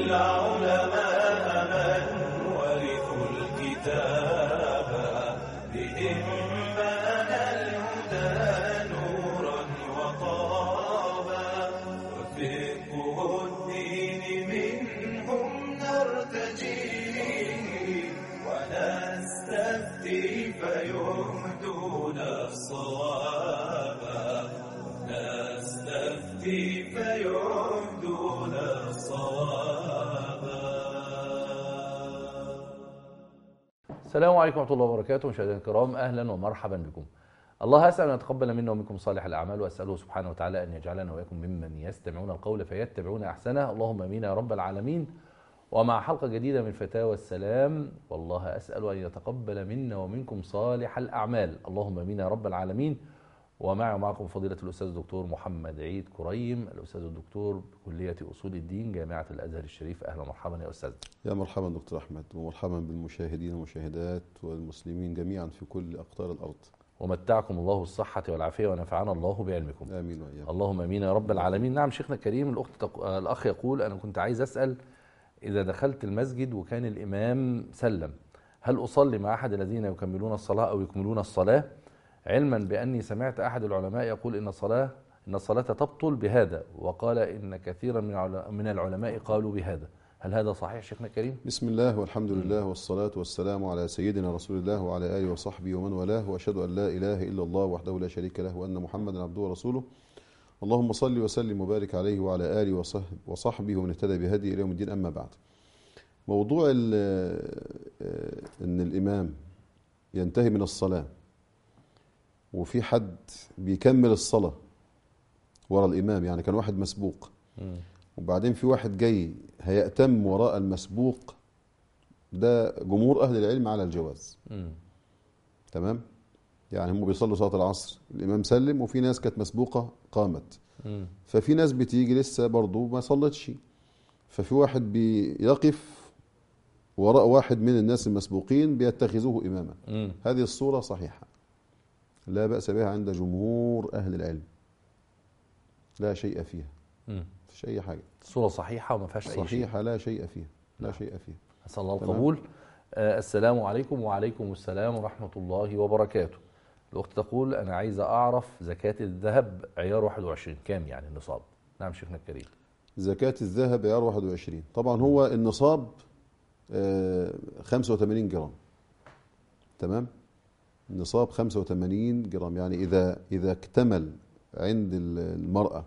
العلماء من ورثوا الكتاب بهم بان الهدى نورا وطابا وفقه الدين منهم نرتجيه ونستفتي فيهدون الصواب نستفتي فيهدون الصواب السلام عليكم ورحمة الله وبركاته مشاهدينا الكرام أهلا ومرحبا بكم الله أسأل أن يتقبل منا ومنكم صالح الأعمال وأسأله سبحانه وتعالى أن يجعلنا وإياكم ممن يستمعون القول فيتبعون أحسنه اللهم أمين يا رب العالمين ومع حلقة جديدة من فتاوى السلام والله أسأل أن يتقبل منا ومنكم صالح الأعمال اللهم أمين يا رب العالمين ومعي ومعكم فضيلة الأستاذ الدكتور محمد عيد كريم الأستاذ الدكتور بكلية أصول الدين جامعة الأزهر الشريف أهلا ومرحبا يا أستاذ يا مرحبا دكتور احمد ومرحبا بالمشاهدين والمشاهدات والمسلمين جميعا في كل اقطار الارض ومتعكم الله بالصحة والعافية ونفعنا الله بعلمكم امين واياكم اللهم امين يا رب العالمين نعم شيخنا الكريم الاخت تق... آه، الاخ يقول انا كنت عايز اسال اذا دخلت المسجد وكان الامام سلم هل اصلي مع احد الذين يكملون الصلاه او يكملون الصلاه علما باني سمعت احد العلماء يقول ان الصلاه ان الصلاه تبطل بهذا وقال ان كثيرا من العل- من العلماء قالوا بهذا هل هذا صحيح شيخنا الكريم بسم الله والحمد لله والصلاة والسلام على سيدنا رسول الله وعلى آله وصحبه ومن والاه وأشهد أن لا إله إلا الله وحده لا شريك له وأن محمدا عبده ورسوله اللهم صل وسلم وبارك عليه وعلى آله وصحب- وصحبه ومن اهتدى بهدي إلى يوم الدين أما بعد موضوع ال- آه، أن الإمام ينتهي من الصلاة وفي حد بيكمل الصلاة ورا الإمام يعني كان واحد مسبوق وبعدين في واحد جاي هيأتم وراء المسبوق ده جمهور أهل العلم على الجواز مم. تمام يعني هم بيصلوا صلاة العصر الإمام سلم وفي ناس كانت مسبوقة قامت مم. ففي ناس بتيجي لسه برضو ما صلتش ففي واحد بيقف وراء واحد من الناس المسبوقين بيتخذوه إماما مم. هذه الصورة صحيحة لا بأس بها عند جمهور أهل العلم لا شيء فيها مم. مفيش أي حاجة الصوره صحيحه وما فيهاش اي شيء صحيحة لا شيء فيها لا نعم. شيء فيها أسأل الله تمام. القبول آه السلام عليكم وعليكم السلام ورحمة الله وبركاته الأخت تقول أنا عايزة أعرف زكاة الذهب عيار 21 كام يعني النصاب نعم شيخنا الكريم زكاة الذهب عيار 21 طبعا هو النصاب آه، 85 جرام تمام النصاب 85 جرام يعني إذا إذا اكتمل عند ال- المرأة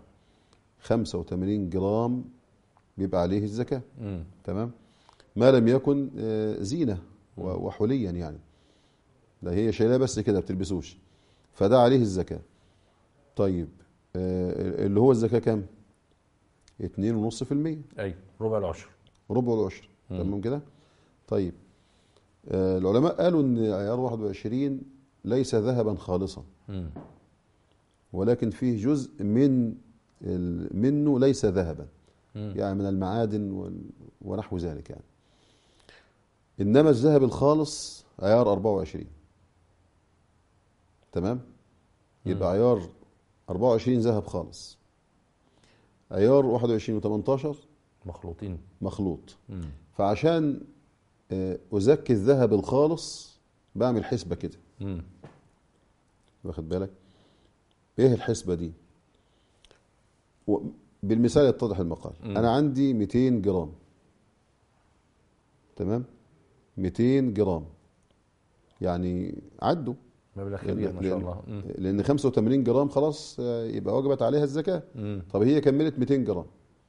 85 جرام بيبقى عليه الزكاة مم. تمام ما لم يكن آه، زينة و- وحليا يعني ده هي شايلاه بس كده بتلبسوش فده عليه الزكاة طيب آه، اللي هو الزكاة كام 2.5% أي ربع العشر ربع العشر مم. تمام كده طيب آه، العلماء قالوا ان عيار 21 ليس ذهبا خالصا مم. ولكن فيه جزء من ال- منه ليس ذهبا مم. يعني من المعادن وال- ونحو ذلك يعني انما الذهب الخالص عيار 24 تمام يبقى عيار 24 ذهب خالص عيار 21 و18 مخلوطين مخلوط مم. فعشان آه، أزكي الذهب الخالص بعمل حسبة كده مم. واخد بالك ايه الحسبة دي و- بالمثال يتضح المقال مم. انا عندي 200 جرام تمام 200 جرام يعني عدوا مبلغ لأن, كبير ما شاء لأن, الله مم. لأن 85 جرام خلاص آه، يبقى وجبت عليها الزكاة مم. طب هي كملت 200 جرام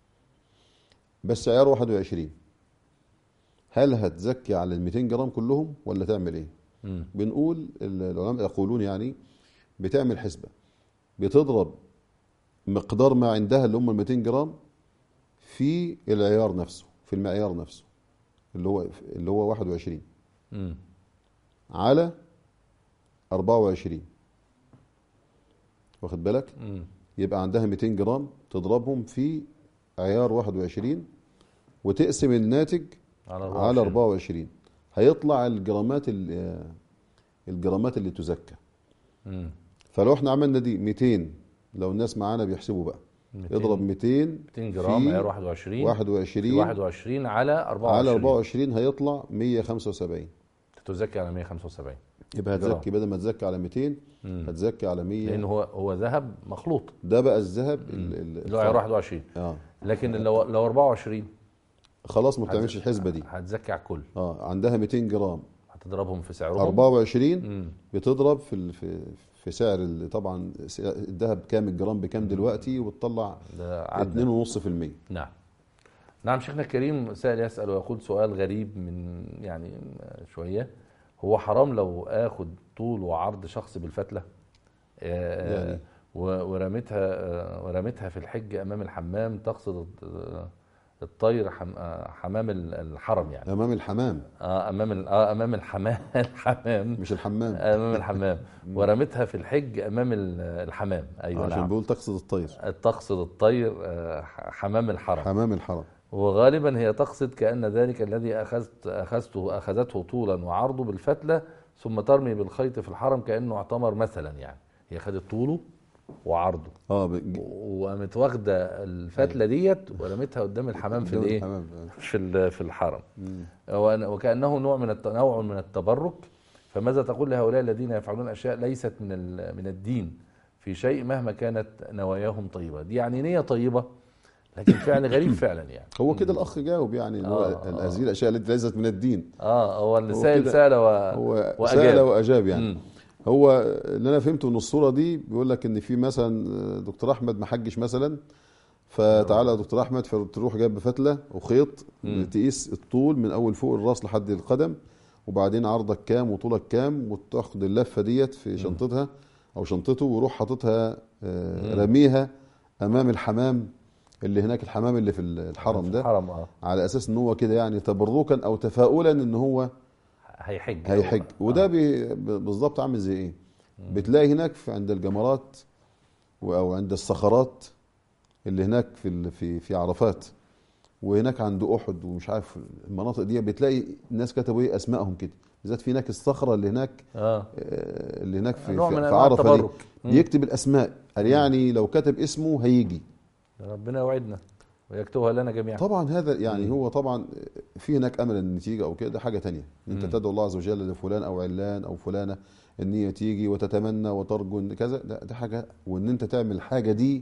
بس عيار 21 هل هتزكي على ال 200 جرام كلهم ولا تعمل ايه؟ مم. بنقول العلماء يقولون يعني بتعمل حسبة بتضرب مقدار ما عندها اللي هم ال 200 جرام في العيار نفسه في المعيار نفسه اللي هو اللي هو 21 مم. على 24 واخد بالك مم. يبقى عندها 200 جرام تضربهم في عيار 21 وتقسم الناتج على على 24 24 هيطلع الجرامات ال- الجرامات اللي تزكى مم. فلو احنا عملنا دي 200 لو الناس معانا بيحسبوا بقى 200 اضرب 200 200 جرام في عيار 21 21 في 21 على 24 على 24 هيطلع 175 تزكي على 175 يبقى جرام. هتزكي بدل ما تزكي على 200 هتزكي على 100 لان هو هو ذهب مخلوط ده بقى الذهب ال- ال- اللي هو عيار 21 اه لكن لو لو 24 خلاص ما بتعملش الحسبه دي هتزكي على الكل اه عندها 200 جرام هتضربهم في سعرهم 24 بتضرب في ال- في في سعر ال- طبعا س- الذهب كام الجرام بكام دلوقتي وتطلع ده عدى 2.5% نعم نعم شيخنا الكريم سائل يسأل ويقول سؤال غريب من يعني شوية هو حرام لو اخد طول وعرض شخص بالفتلة آه، يعني؟ و- ورميتها آه، ورميتها في الحج امام الحمام تقصد آه، الطير حم- آه، حمام ال- الحرم يعني امام الحمام اه امام ال- اه امام الحمام الحمام مش الحمام امام الحمام ورميتها في الحج امام ال- الحمام ايوه عشان نعم بيقول تقصد الطير تقصد الطير آه، حمام الحرم حمام الحرم وغالبا هي تقصد كأن ذلك الذي أخذت أخذته أخذته طولا وعرضه بالفتلة ثم ترمي بالخيط في الحرم كأنه اعتمر مثلا يعني هي خدت طوله وعرضه اه بج- وقامت واخدة الفتلة ديت ورمتها قدام الحمام في قدام الايه؟ الحمام. في ال- في الحرم وأن- وكأنه نوع من الت- نوع من التبرك فماذا تقول لهؤلاء الذين يفعلون أشياء ليست من ال- من الدين في شيء مهما كانت نواياهم طيبة دي يعني نية طيبة لكن فعل غريب فعلا يعني هو كده الاخ جاوب يعني اللي هو آه، هذه الاشياء التي ليست من الدين اه هو اللي هو سائل كده- سأل و... هو وأجاب. سال واجاب يعني مم. هو اللي انا فهمته من الصوره دي بيقول لك ان في مثلا دكتور احمد ما حجش مثلا فتعالى يا دكتور احمد فتروح جايب فتله وخيط تقيس الطول من اول فوق الراس لحد القدم وبعدين عرضك كام وطولك كام وتاخد اللفه ديت في شنطتها او شنطته ويروح حاططها آه، رميها امام الحمام اللي هناك الحمام اللي في الحرم ده حرم اه على اساس ان هو كده يعني تبركا او تفاؤلا ان هو هيحج هيحج وده بي- ب- بالظبط عامل زي ايه بتلاقي هناك في عند الجمرات و- او عند الصخرات اللي هناك في ال- في في عرفات وهناك عند احد ومش عارف المناطق دي بتلاقي الناس كتبوا ايه اسمائهم كده بالذات في هناك الصخره اللي هناك اه آه، اللي هناك في, نوع في, من في أنواع عرفه دي التبرك. مم. يكتب الاسماء قال يعني لو كتب اسمه هيجي ربنا يوعدنا ويكتبها لنا جميعا طبعا هذا يعني هو طبعا في هناك امل النتيجه او كده ده حاجه تانية انت تدعو الله عز وجل لفلان او علان او فلانه ان هي تيجي وتتمنى وترجو ان كذا ده, ده حاجه وان انت تعمل الحاجه دي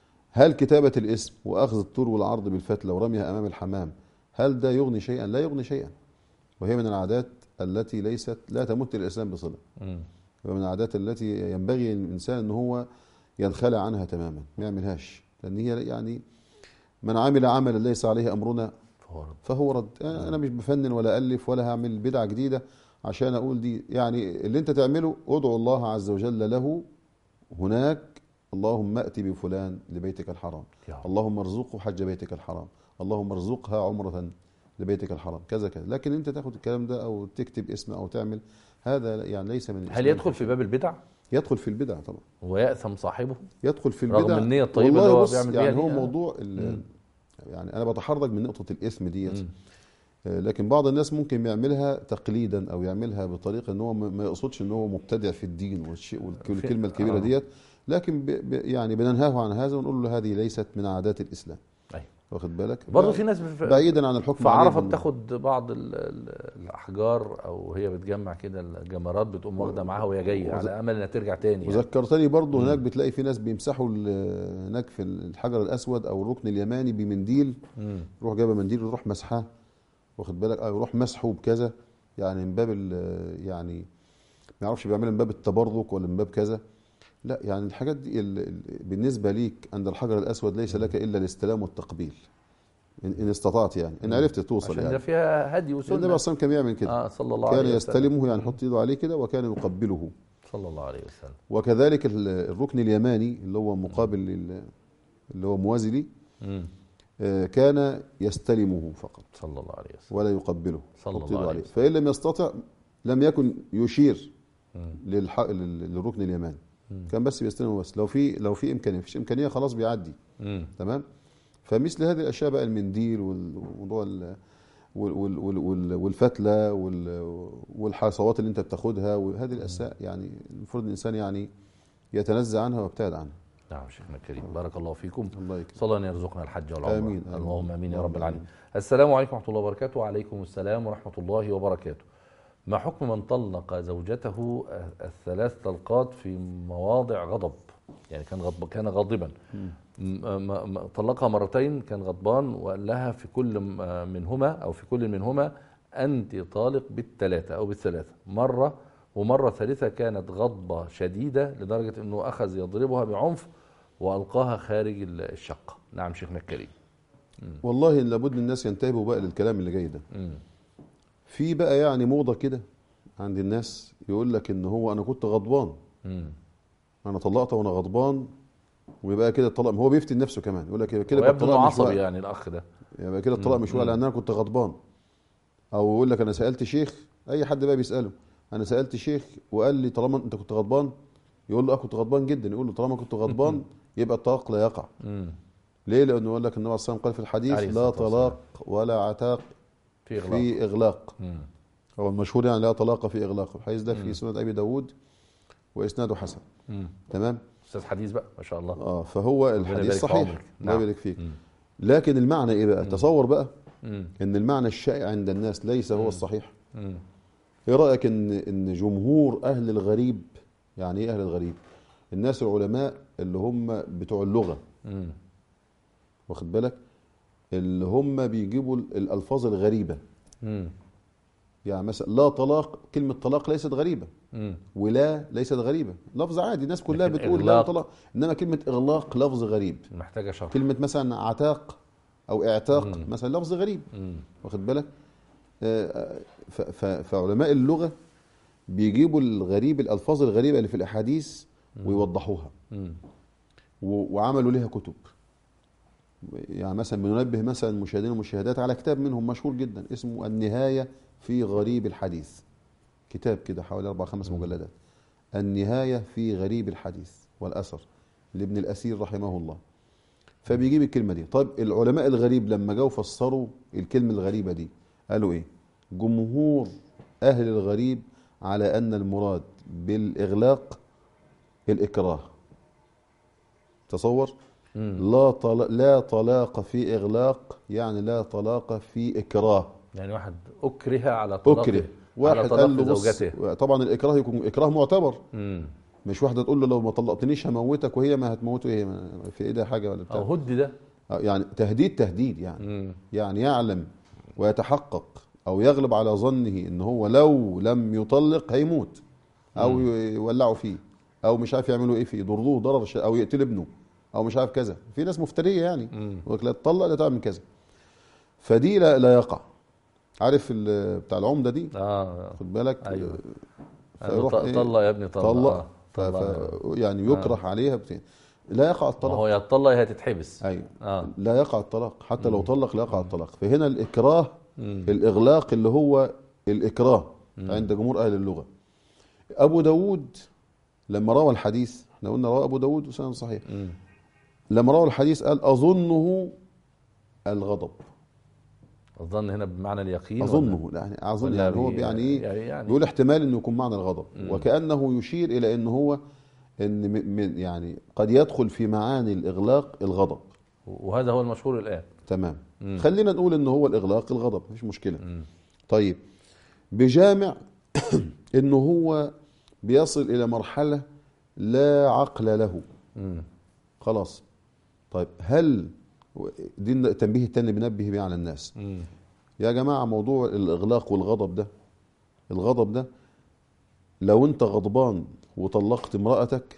هل كتابه الاسم واخذ الطول والعرض بالفتله ورميها امام الحمام هل ده يغني شيئا لا يغني شيئا وهي من العادات التي ليست لا تمت الاسلام بصله مم. ومن العادات التي ينبغي للإنسان أن هو ينخلع عنها تماما ما يعملهاش لأن هي يعني من عمل عملا ليس عليه أمرنا فهو رب. فهو رد أنا مش بفنن ولا ألف ولا هعمل بدعة جديدة عشان أقول دي يعني اللي أنت تعمله ادعو الله عز وجل له هناك اللهم ائت بفلان لبيتك الحرام يا رب. اللهم ارزقه حج بيتك الحرام اللهم ارزقها عمرة لبيتك الحرام كذا كذا لكن انت تاخد الكلام ده او تكتب اسم او تعمل هذا يعني ليس من هل الإسلام يدخل في باب البدع يدخل في البدع طبعا ويأثم صاحبه يدخل في رغم البدع النية الطيبة والله اللي هو بص بيعمل بيها يعني هو دي، آه. موضوع ال- يعني انا بتحرج من نقطه الاثم ديت آه، لكن بعض الناس ممكن يعملها تقليدا او يعملها بطريقه ان هو ما ما يقصدش ان هو مبتدع في الدين والشيء والك- والكلمه الكبيره آه. ديت لكن ب ب يعني بننهاه عن هذا ونقول له هذه ليست من عادات الاسلام أيوة. واخد بالك برضه في ناس في بعيدا عن الحكم في عرفة عليه بال- بتاخد بعض ال- ال- الأحجار أو هي بتجمع كده الجمرات بتقوم واخدة معاها وهي جاية على أمل إنها ترجع تاني يعني. وذكرتني برضه هناك بتلاقي في ناس بيمسحوا ال- هناك في الحجر الاسود او الركن اليماني بمنديل مم. يروح جايبه منديل ويروح مسحاه واخد بالك اه يروح مسحه بكذا يعني من باب ال- يعني ما يعرفش بيعملها من باب التبرك ولا من باب كذا لا يعني الحاجات دي ال- ال- بالنسبه ليك عند الحجر الاسود ليس لك الا الاستلام والتقبيل ان, إن استطعت يعني ان عرفت توصل عشان يعني ده فيها هدي النبي وسنة اصلا كان بيعمل كده اه صلى الله كان عليه وسلم يستلمه يعني يحط ايده عليه كده وكان يقبله صلى الله عليه وسلم وكذلك ال- الركن اليماني اللي هو مقابل لل- اللي هو موازي ليه مم. آه، كان يستلمه فقط صلى الله عليه وسلم ولا يقبله صلى يحط الله إيده عليه وسلم. فإن لم يستطع لم يكن يشير مم. للح... لل- للركن اليماني كان بس بيستلمه بس لو في لو في امكانيه مفيش امكانيه خلاص بيعدي مم. تمام فمثل هذه الاشياء بقى المنديل والموضوع ال- وال- وال- وال- وال- والفتله وال- والحصوات اللي انت بتاخدها وهذه الاشياء يعني المفروض الانسان يعني يتنزه عنها ويبتعد عنها نعم شيخنا الكريم بارك الله فيكم الله يكرمك صلى الله أن يرزقنا الحج والعمرة آمين، آمين. اللهم آمين يا اللهم رب العالمين آمين. السلام عليكم ورحمة الله وبركاته وعليكم السلام ورحمة الله وبركاته ما حكم من طلق زوجته الثلاث طلقات في مواضع غضب يعني كان غضب كان غاضبا م- م- م- طلقها مرتين كان غضبان وقال لها في كل م- منهما او في كل منهما انت طالق بالثلاثه او بالثلاثه مره ومره ثالثه كانت غضبه شديده لدرجه انه اخذ يضربها بعنف والقاها خارج الشقه نعم شيخنا الكريم والله لابد الناس ينتبهوا بقى للكلام اللي جاي ده مم. في بقى يعني موضه كده عند الناس يقول لك ان هو انا كنت غضبان مم. انا طلقت وانا غضبان ويبقى كده الطلاق هو بيفتي نفسه كمان يقول لك يبقى كده يبقى ويبدو الطلاق انه مش عصبي واقع يعني الاخ ده يبقى كده الطلاق مش واقع لان انا كنت غضبان او يقول لك انا سالت شيخ اي حد بقى بيساله انا سالت شيخ وقال لي طالما انت كنت غضبان يقول له اه كنت غضبان جدا يقول له طالما كنت غضبان يبقى الطلاق لا يقع مم. ليه لانه يقول لك النبي عليه الصلاه والسلام قال في الحديث عليه لا الصلاة طلاق ولا عتاق في اغلاق في اغلاق مم. هو المشهور يعني لا طلاق في اغلاق الحديث ده في سنن ابي داود واسناده حسن مم. تمام استاذ حديث بقى ما شاء الله اه فهو يبارك الحديث في صحيح عمرك. الله نعم. يبارك فيك مم. لكن المعنى ايه بقى تصور بقى مم. ان المعنى الشائع عند الناس ليس هو الصحيح مم. ايه رايك ان ان جمهور اهل الغريب يعني ايه اهل الغريب الناس العلماء اللي هم بتوع اللغه مم. واخد بالك اللي هم بيجيبوا الالفاظ الغريبه مم. يعني مثلا لا طلاق كلمه طلاق ليست غريبه مم. ولا ليست غريبه لفظ عادي الناس كلها لكن بتقول لا إغلاق. طلاق انما كلمه اغلاق لفظ غريب محتاجه شرح كلمه مثلا عتاق او اعتاق مم. مثلا لفظ غريب مم. واخد بالك آه، ف- ف- فعلماء اللغه بيجيبوا الغريب الالفاظ الغريبه اللي في الاحاديث ويوضحوها مم. و- وعملوا لها كتب يعني مثلا بننبه مثلا المشاهدين والمشاهدات على كتاب منهم مشهور جدا اسمه النهايه في غريب الحديث كتاب كده حوالي اربع خمس مجلدات النهايه في غريب الحديث والاثر لابن الاسير رحمه الله فبيجيب الكلمه دي طيب العلماء الغريب لما جاوا فسروا الكلمه الغريبه دي قالوا ايه جمهور اهل الغريب على ان المراد بالاغلاق الاكراه تصور مم. لا طلاق لا طلاق في اغلاق يعني لا طلاق في اكراه يعني واحد اكره على طلاق اكره على واحد طلاق قال له بص زوجته طبعا الاكراه يكون اكراه معتبر مم. مش واحده تقول له لو ما طلقتنيش هموتك وهي ما هتموته هي ما في ايدها حاجه ولا او بتاع هد ده آه، يعني تهديد تهديد يعني مم. يعني يعلم ويتحقق او يغلب على ظنه ان هو لو لم يطلق هيموت او يولعوا فيه او مش عارف يعملوا ايه فيه يضروه ضرر ش- او يقتل ابنه او مش عارف كذا في ناس مفتريه يعني مم. يقول لك لا تطلق لا تعمل كذا فدي لا, لا يقع عارف ال- بتاع العمده دي اه خد بالك أيوة. فيروح ط- إيه؟ طلق يا ابني طلق طلق آه. ف... طلق. ف... يعني يكره عليها بت... لا يقع ما الطلاق هو يا تطلق يا تتحبس ايوه اه لا يقع الطلاق حتى لو طلق لا يقع الطلاق فهنا الاكراه مم. الاغلاق اللي هو الاكراه عند جمهور اهل اللغه ابو داود لما روى الحديث احنا قلنا روى ابو داود وسند صحيح مم. لما روى الحديث قال اظنه الغضب الظن هنا بمعنى اليقين اظنه لا يعني اظن ولا يعني هو بي- يعني ايه يعني- يعني- بيقول احتمال انه يكون معنى الغضب وكانه يشير الى ان هو ان م- من يعني قد يدخل في معاني الاغلاق الغضب وهذا هو المشهور الان تمام خلينا نقول ان هو الاغلاق الغضب مفيش مشكله طيب بجامع انه هو بيصل الى مرحله لا عقل له مم. خلاص طيب هل دي التنبيه التاني اللي بنبه بيه على الناس مم. يا جماعه موضوع الاغلاق والغضب ده الغضب ده لو انت غضبان وطلقت امرأتك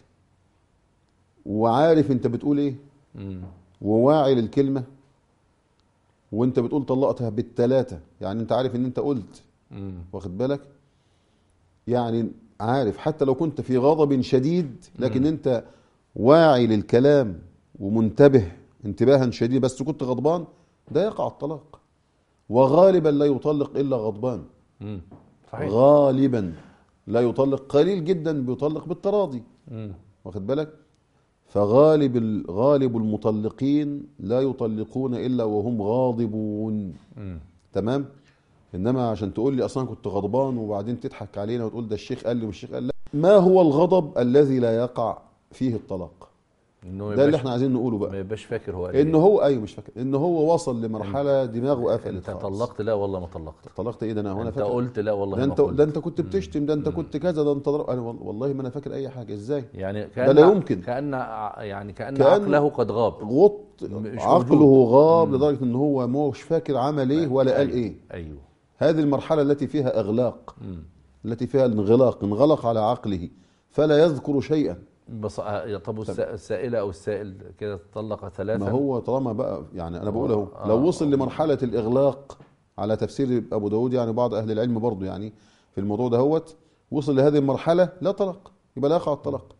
وعارف انت بتقول ايه مم. وواعي للكلمة وانت بتقول طلقتها بالتلاتة يعني انت عارف ان انت قلت مم. واخد بالك يعني عارف حتى لو كنت في غضب شديد لكن انت واعي للكلام ومنتبه انتباها شديدا بس كنت غضبان ده يقع الطلاق وغالبا لا يطلق الا غضبان مم. صحيح غالبا لا يطلق قليل جدا بيطلق بالتراضي مم. واخد بالك فغالب ال- غالب المطلقين لا يطلقون الا وهم غاضبون مم. تمام انما عشان تقول لي اصلا كنت غضبان وبعدين تضحك علينا وتقول ده الشيخ قال لي والشيخ قال لا ما هو الغضب الذي لا يقع فيه الطلاق انه ما ده اللي يبقاش- احنا عايزين نقوله ما بقى يبقاش فاكر هو قال ان إيه. هو ايوه مش فاكر ان هو وصل لمرحله دماغه قفلت انت خالص. طلقت لا والله ما طلقت طلقت ايه ده انا هو انا انت فاكر قلت لا والله ده ما انت قلت. ده انت كنت بتشتم ده انت كنت كذا ده انت ضرب انا وال- والله ما انا فاكر اي حاجه ازاي يعني ده كأن لا يمكن. كأن ع- يعني كأن, كأن- عقله قد غاب غط مش عقله غاب لدرجه ان هو مش فاكر عمل ايه ولا قال ايه ايوه هذه المرحله التي فيها اغلاق التي فيها الانغلاق انغلق على عقله فلا يذكر شيئا بس آه، طب والس- السائله او السائل كده طلق ثلاثا ما هو طالما بقى يعني انا بقول اهو لو وصل لمرحله الاغلاق على تفسير ابو داود يعني بعض اهل العلم برضه يعني في الموضوع دهوت وصل لهذه المرحله لا طلاق يبقى لا يقع الطلاق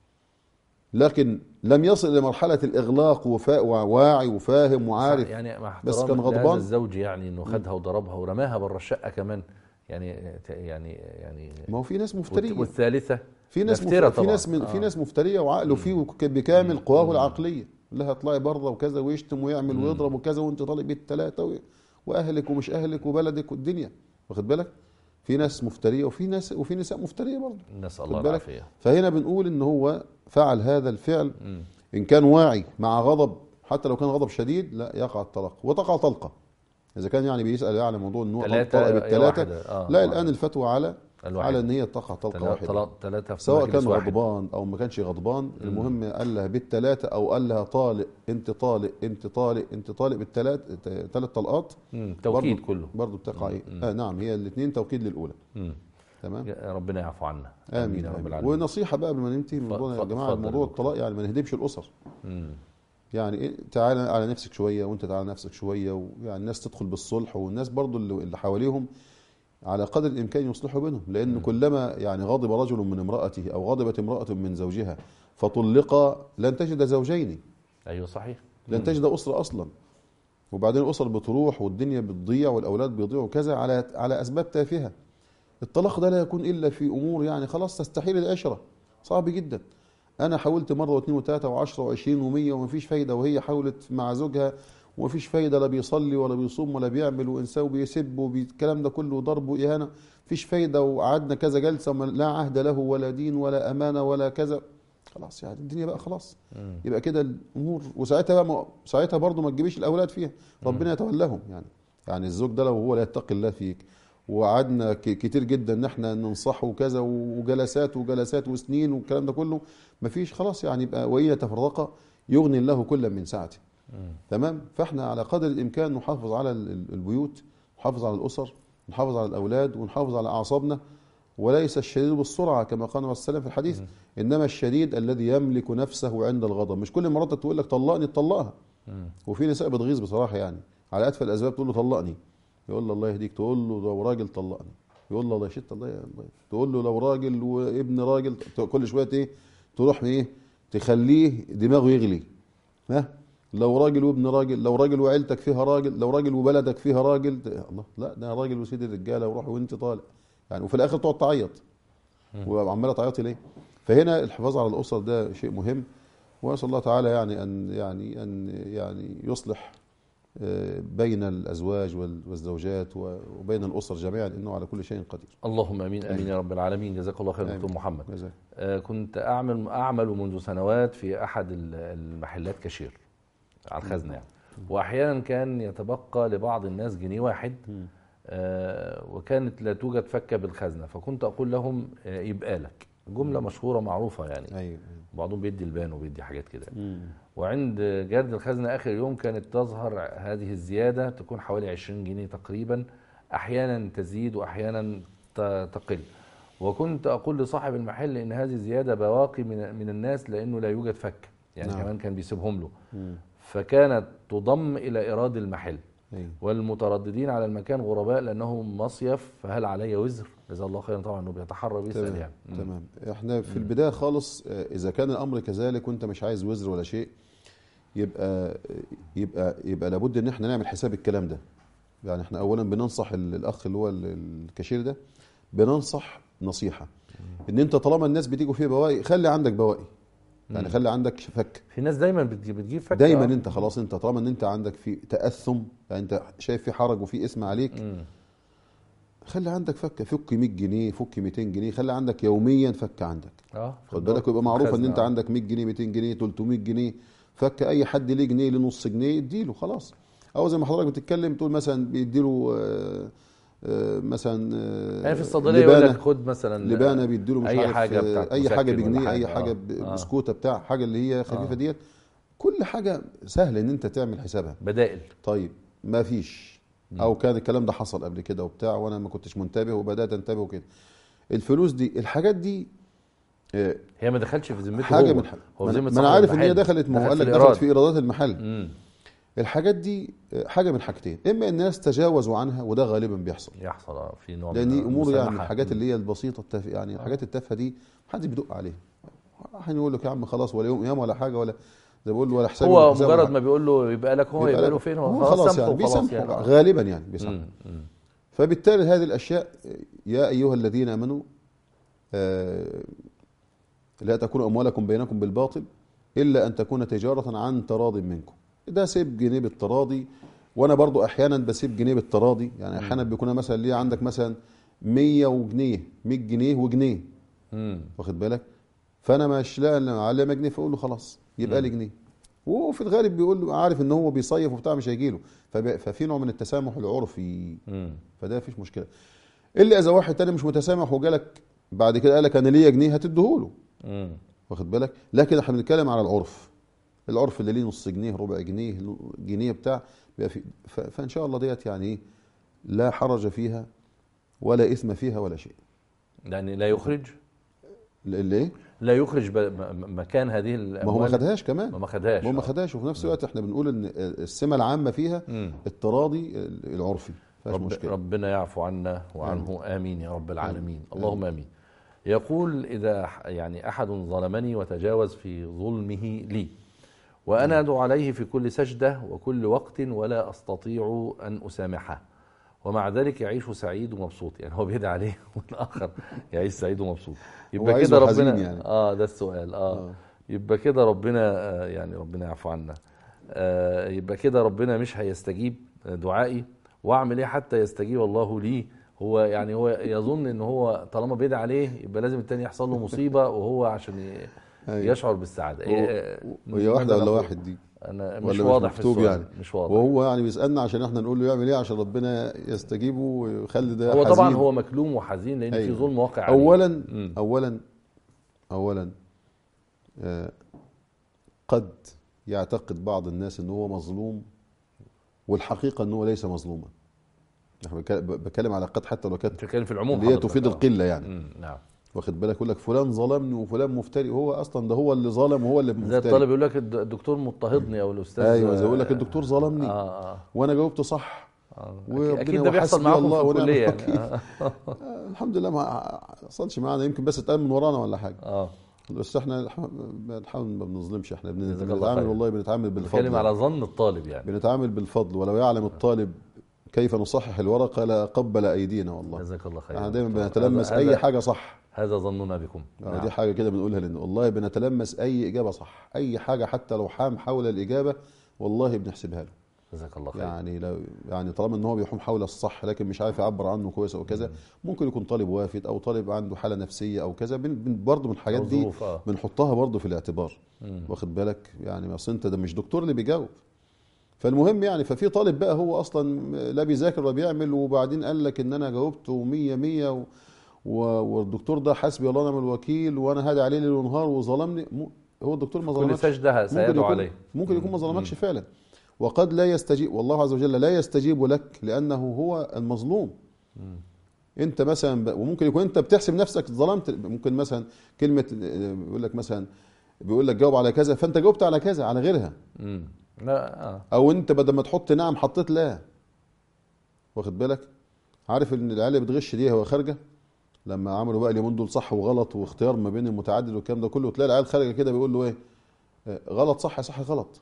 لكن لم يصل لمرحله الاغلاق وفا- وواعي وفاهم وعارف يعني مع بس احترامي كان لهذا غضبان. الزوج يعني انه خدها وضربها ورماها بره الشقه كمان يعني يعني يعني ما هو في ناس والت- مفتريه والثالثه في ناس ده افتراء مف... في طبعاً. ناس من... في آه. ناس مفتريه وعقله فيه وك- بكامل قواه العقليه لها اطلعي بره وكذا ويشتم ويعمل ويضرب وكذا وانت طالق بيت ثلاثه و... واهلك ومش اهلك وبلدك والدنيا واخد بالك في ناس مفتريه وفي ناس وفي نساء مفتريه برضه نسال واخد الله بالك العافيه فهنا بنقول ان هو فعل هذا الفعل ان كان واعي مع غضب حتى لو كان غضب شديد لا يقع الطلاق وتقع طلقه اذا كان يعني بيسال يعني موضوع ان هو ثلاثة طلق يا بالثلاثه واحدة. آه، لا آه. الان الفتوى على الواحد. على ان هي تقع طلقه واحده ثلاثه في سواء مجلس كان واحد. غضبان او ما كانش غضبان المهم قال لها بالثلاثه او قال لها طالق انت طالق انت طالق انت طالق بالثلاث ثلاث طلقات مم، توكيد برضو- كله برضو بتقع ايه آه نعم هي الاثنين توكيد للاولى مم. تمام يا ربنا يعفو عنا امين, يا رب آمين. العالمين ونصيحه بقى قبل ما ننتهي من الموضوع ده يا اتفضل- جماعه اتفضل موضوع يا دكتور. الطلاق يعني ما نهدمش الاسر مم. يعني إيه تعالى على نفسك شويه وانت تعالى على نفسك شويه ويعني الناس تدخل بالصلح والناس برضو اللي اللي حواليهم على قدر الامكان يصلحوا بينهم لان كلما يعني غضب رجل من امراته او غضبت امراه من زوجها فطلقا لن تجد زوجين ايوه صحيح لن تجد اسره اصلا وبعدين الاسر بتروح والدنيا بتضيع والاولاد بيضيعوا وكذا على على اسباب تافهه الطلاق ده لا يكون الا في امور يعني خلاص تستحيل العشره صعب جدا انا حاولت مره واثنين وثلاثه وعشرة وعشرين ومية ومفيش فايده وهي حاولت مع زوجها ومفيش فايده لا بيصلي ولا بيصوم ولا بيعمل وانسان وبيسب والكلام ده كله ضرب واهانه مفيش فايده وقعدنا كذا جلسه وما- لا عهد له ولا دين ولا امانه ولا كذا خلاص يعني الدنيا بقى خلاص يبقى كده الامور وساعتها بقى ما- ساعتها برضه ما تجيبيش الاولاد فيها ربنا يتولاهم يعني يعني الزوج ده لو هو لا يتقي الله فيك وقعدنا ك- كتير جدا ان احنا ننصحه وكذا وجلسات وجلسات وسنين والكلام ده كله مفيش خلاص يعني يبقى وان يتفرقا يغني الله كلا من سعته تمام فاحنا على قدر الامكان نحافظ على ال- ال- البيوت نحافظ على الاسر نحافظ على الاولاد ونحافظ على اعصابنا وليس الشديد بالسرعه كما قال النبي صلى الله عليه وسلم في الحديث انما الشديد الذي يملك نفسه عند الغضب مش كل مراتك تقول لك طلقني تطلقها وفي نساء بتغيظ بصراحه يعني على اتفه الاسباب تقول له طلقني يقول له الله يهديك تقول له لو راجل طلقني يقول له الله يشت الله يا الله تقول له لو راجل وابن راجل ت- كل شويه ايه تروح ايه تخليه دماغه يغلي ها لو راجل وابن راجل لو راجل وعيلتك فيها راجل لو راجل وبلدك فيها راجل ت- الله لا ده راجل وسيد الرجاله وروح وانت طالع يعني وفي الاخر تقعد تعيط وعماله تعيطي ليه فهنا الحفاظ على الاسر ده شيء مهم واسال الله تعالى يعني ان يعني ان يعني يصلح آه، بين الازواج وال- والزوجات و- وبين الاسر جميعا انه على كل شيء قدير اللهم امين امين يا رب العالمين جزاك الله خير آمين. دكتور محمد جزاك آه، كنت اعمل اعمل منذ سنوات في احد ال- المحلات كاشير على الخزنه يعني واحيانا كان يتبقى لبعض الناس جنيه واحد آه، وكانت لا توجد فكه بالخزنه فكنت اقول لهم آه، يبقى لك جمله مشهوره معروفه يعني ايوه بعضهم بيدي البان وبيدي حاجات كده مم. وعند جرد الخزنة آخر يوم كانت تظهر هذه الزيادة تكون حوالي 20 جنيه تقريبا أحيانا تزيد وأحيانا ت- تقل وكنت أقول لصاحب المحل إن هذه الزيادة بواقي من, من الناس لأنه لا يوجد فك يعني نعم. كمان كان بيسيبهم له مم. فكانت تضم إلى إيراد المحل ايوه والمترددين على المكان غرباء لأنهم مصيف فهل علي وزر جزاه الله خيرا طبعا انه بيتحرى بيسال تمام يعني مم. تمام احنا في البدايه خالص آه، اذا كان الامر كذلك وانت مش عايز وزر ولا شيء يبقى يبقى يبقى لابد ان احنا نعمل حساب الكلام ده يعني احنا اولا بننصح ال- الاخ اللي هو ال- الكاشير ده بننصح نصيحه ان انت طالما الناس بتيجوا فيه بواقي خلي عندك بواقي يعني خلي عندك فك في ناس دايما بتجيب, بتجيب فك دايما آه. انت خلاص انت طالما ان انت عندك في تاثم يعني انت شايف في حرج وفي اسم عليك مم. خلي عندك فكه فك 100 جنيه فك 200 جنيه خلي عندك يوميا فك عندك اه خد بالك ويبقى معروف ان انت خزنة. عندك 100 جنيه 200 جنيه 300 جنيه فك اي حد ليه جنيه ليه نص جنيه اديله خلاص او زي ما حضرتك بتتكلم تقول مثلا بيديله آه، آه، مثلا آه، يعني في الصيدليه يقول لبانة. لك خد مثلا لبانه بيديله مش أي عارف حاجة آه، بتاعت اي حاجه مسكن ولا بجنيه اي حاجة. حاجه آه. ب- آه. بسكوته بتاع حاجه اللي هي خفيفه آه. ديت كل حاجه سهل ان انت تعمل حسابها بدائل طيب ما فيش او كان الكلام ده حصل قبل كده وبتاع وانا ما كنتش منتبه وبدات انتبه وكده الفلوس دي الحاجات دي آه، هي ما دخلش في ذمته حاجه هو من حاجة. هو ما ذمة أنا- ما انا صاحب عارف ان هي المحل. دخلت ما هو قال في لك دخلت الإيراد. في ايرادات المحل امم الحاجات دي آه، حاجه من حاجتين اما ان الناس تجاوزوا عنها وده غالبا بيحصل يحصل آه، في نوع لان من دي امور يعني المسامحة. الحاجات اللي هي البسيطه التافهه يعني الحاجات التافهه دي محدش بيدق عليها هنقول لك يا عم خلاص ولا يوم يوم ولا حاجه ولا زي ما بقول له ولا حساب هو ولا حساب ولا مجرد حاجة. ما بيقول له يبقى لك هو يبقى له فين هو خلاص سامحه يعني وخلاص بيسامحوا يعني آه. غالبا يعني بيسامحوا مم. مم. فبالتالي هذه الاشياء يا ايها الذين امنوا آه، لا تكون اموالكم بينكم بالباطل الا ان تكون تجاره عن تراض منكم ده سيب جنيه بالتراضي وانا برضو احيانا بسيب جنيه بالتراضي يعني احيانا بيكون مثلا ليه عندك مثلا 100 وجنيه 100 جنيه وجنيه مم. واخد بالك فانا مش لاقي إن على 100 جنيه فاقول له خلاص يبقى لي جنيه وفي الغالب بيقول له عارف ان هو بيصيف وبتاع مش هيجي له ففي نوع من التسامح العرفي مم. فده مفيش مشكله الا اذا واحد تاني مش متسامح وجالك بعد كده قال لك انا ليا جنيه هتديهوله مم. واخد بالك لكن احنا بنتكلم على العرف العرف اللي ليه نص جنيه ربع جنيه جنيه بتاع بيبقى في ف- فان شاء الله ديت يعني ايه لا حرج فيها ولا اثم فيها ولا شيء يعني لا يخرج اللي ايه لا يخرج ب- م- م- مكان هذه الاموال ما هو ما خدهاش كمان ما خدهاش ما هو ما آه. خدهاش وفي نفس الوقت احنا بنقول ان السمه العامه فيها مم. التراضي العرفي ما فيهاش رب مشكله ربنا يعفو عنا وعنه آمين يا رب العالمين اللهم آمين يقول إذا ح- يعني أحد ظلمني وتجاوز في ظلمه لي وأنا أدعو عليه في كل سجدة وكل وقت ولا أستطيع أن أسامحه ومع ذلك يعيش سعيد ومبسوط يعني هو بيدعي عليه والآخر يعيش سعيد ومبسوط يبقى عايزه كده حزين ربنا يعني. اه ده السؤال اه, آه. يبقى كده ربنا آه يعني ربنا يعفو عنا آه يبقى كده ربنا مش هيستجيب دعائي واعمل ايه حتى يستجيب الله لي هو يعني هو يظن ان هو طالما بيدعي عليه يبقى لازم التاني يحصل له مصيبه وهو عشان ي- أيوة. يشعر بالسعاده هو- إيه وهي واحده ماذا ولا نقول؟ واحد دي انا ولا مش مش واضح في مكتوب السؤال يعني؟ مش واضح وهو يعني بيسالنا عشان احنا نقول له يعمل ايه عشان ربنا يستجيبه ويخلي ده هو طبعا حزين. هو مكلوم وحزين لان في أيوة. ظلم واقع عليه اولا مم. اولا اولا آه، قد يعتقد بعض الناس ان هو مظلوم والحقيقه ان هو ليس مظلوما احنا بك- بتكلم على قد حتى لو كانت بتتكلم في العموم اللي هي حضرتك. تفيد آه. القله يعني مم، نعم واخد بالك يقول لك فلان ظلمني وفلان مفتري هو اصلا ده هو اللي ظلم وهو اللي زي مفتري الطالب يقول لك الد- الدكتور مضطهدني او الاستاذ ايوه زي يقول لك الدكتور ظلمني اه اه وانا جاوبت صح آه. وربنا اكيد ده بيحصل وحسبي معاكم الله في ونعم الكليه يعني الوكيل. آه. آه، الحمد لله ما حصلش معانا يمكن بس اتقال من ورانا ولا حاجه اه بس احنا الح- بنحاول ما بنظلمش احنا بن- جزاك الله بنتعامل خير. والله بنتعامل بالفضل بتكلم على ظن الطالب يعني بنتعامل بالفضل ولو يعلم الطالب كيف نصحح الورقه لقبل ايدينا والله جزاك الله خير احنا دايما دكتور. بنتلمس هذا- اي هذا- حاجه صح هذا ظننا بكم آه، نعم. دي حاجه كده بنقولها لان والله بنتلمس اي اجابه صح اي حاجه حتى لو حام حول الاجابه والله بنحسبها له جزاك الله خير يعني لو يعني طالما ان هو بيحوم حول الصح لكن مش عارف يعبر عنه كويس او كذا ممكن يكون طالب وافد او طالب عنده حاله نفسيه او كذا بن- بن- برضه من الحاجات أو دي ظروف، آه. بنحطها برضه في الاعتبار مم. واخد بالك يعني اصل انت ده مش دكتور اللي بيجاوب فالمهم يعني ففي طالب بقى هو اصلا لا بيذاكر ولا بيعمل وبعدين قال لك ان انا جاوبت و100 100 و... و... والدكتور ده حسبي الله ونعم الوكيل وانا هادي عليه ليل ونهار وظلمني م... هو الدكتور ما كل ظلمكش سجده ممكن سيدعو يكون عليه ممكن يكون ما ظلمكش فعلا وقد لا يستجيب والله عز وجل لا يستجيب لك لانه هو المظلوم انت مثلا ب... وممكن يكون انت بتحسب نفسك ظلمت ممكن مثلا كلمه بيقول لك مثلا بيقول لك جاوب على كذا فانت جاوبت على كذا على غيرها مم. لا اه او انت بدل ما تحط نعم حطيت لا واخد بالك عارف ان العيال اللي بتغش دي هو خارجه لما عملوا بقى اليومين دول صح وغلط واختيار ما بين المتعدد والكلام ده كله تلاقي العيال خارجه كده بيقول له ايه آه، غلط صح صح غلط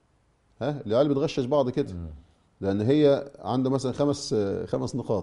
ها العيال بتغشش بعض كده لان هي عنده مثلا خمس آه، خمس نقاط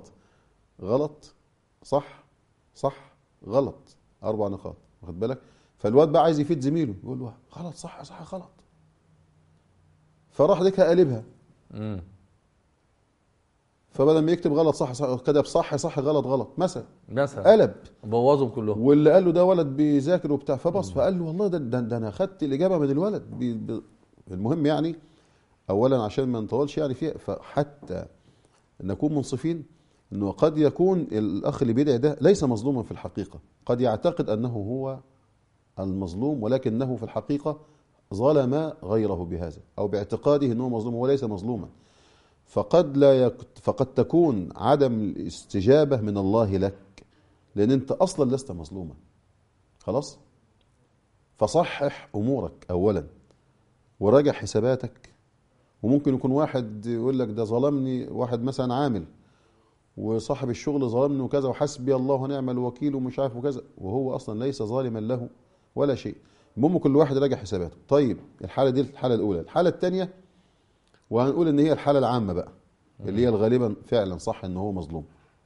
غلط صح صح غلط اربع نقاط واخد بالك فالواد بقى عايز يفيد زميله يقول له غلط صح صح غلط فراح ديك قالبها مم. فبدل ما يكتب غلط صح صح كتب صح صح غلط غلط مثلا مثلا قلب بوظهم كلهم واللي قال له ده ولد بيذاكر وبتاع فبص فقال له والله ده, ده, ده انا خدت الاجابه من الولد بي بي المهم يعني اولا عشان ما نطولش يعني فيها فحتى نكون منصفين انه قد يكون الاخ اللي بيدعي ده ليس مظلوما في الحقيقه قد يعتقد انه هو المظلوم ولكنه في الحقيقه ظلم غيره بهذا او باعتقاده انه مظلوم وليس مظلوما فقد لا يك... فقد تكون عدم الاستجابه من الله لك لان انت اصلا لست مظلوما خلاص فصحح امورك اولا وراجع حساباتك وممكن يكون واحد يقول لك ده ظلمني واحد مثلا عامل وصاحب الشغل ظلمني وكذا وحسبي الله ونعم الوكيل ومش عارف وكذا وهو اصلا ليس ظالما له ولا شيء المهم كل واحد راجع حساباته طيب الحاله دي الحاله الاولى الحاله الثانيه وهنقول ان هي الحاله العامه بقى اللي هي غالبا فعلا صح ان هو مظلوم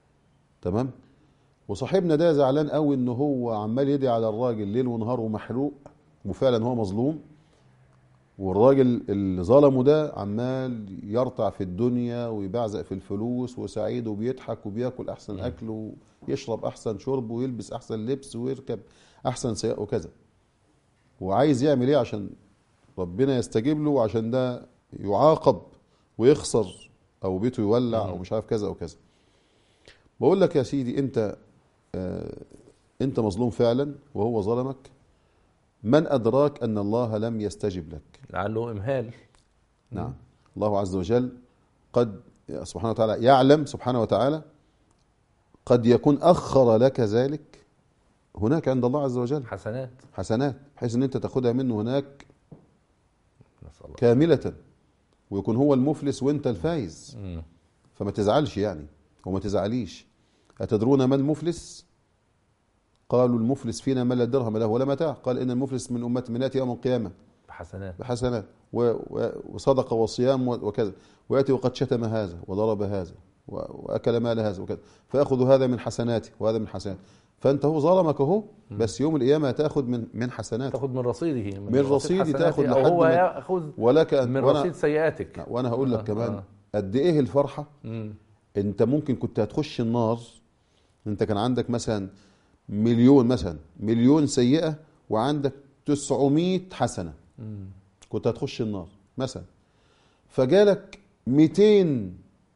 تمام وصاحبنا ده زعلان قوي ان هو عمال يدعي على الراجل ليل ونهار ومحروق وفعلا هو مظلوم والراجل اللي ظلمه ده عمال يرتع في الدنيا ويبعزق في الفلوس وسعيد وبيضحك وبياكل احسن اكل ويشرب احسن شرب ويلبس احسن لبس ويركب احسن سياق وكذا وعايز يعمل ايه عشان ربنا يستجيب له وعشان ده يعاقب ويخسر او بيته يولع او مش عارف كذا او كذا بقول لك يا سيدي انت آه انت مظلوم فعلا وهو ظلمك من ادراك ان الله لم يستجب لك لعله امهال نعم الله عز وجل قد سبحانه وتعالى يعلم سبحانه وتعالى قد يكون اخر لك ذلك هناك عند الله عز وجل حسنات حسنات بحيث ان انت تاخدها منه هناك نسال الله كامله ويكون هو المفلس وانت الفايز مم. فما تزعلش يعني وما تزعليش أتدرون ما المفلس قالوا المفلس فينا من لا درهم له ولا متاع قال إن المفلس من أمة من يأتي يوم القيامة بحسنات بحسنات و- و- وصدق وصيام و- وكذا ويأتي وقد شتم هذا وضرب هذا و- وأكل مال هذا وكذا فيأخذ هذا من حسناته وهذا من حسناته فأنت هو ظلمك أهو بس يوم القيامة تأخذ من من حسناته تاخد من رصيده من رصيدي حسناته، تاخد او لحد هو ما- ياخذ ولك أن من وأنا- رصيد سيئاتك وأنا هقول آه، لك كمان آه. قد إيه الفرحة مم. انت ممكن كنت هتخش النار انت كان عندك مثلا مليون مثلا مليون سيئة وعندك 900 حسنة مم. كنت هتخش النار مثلا فجالك 200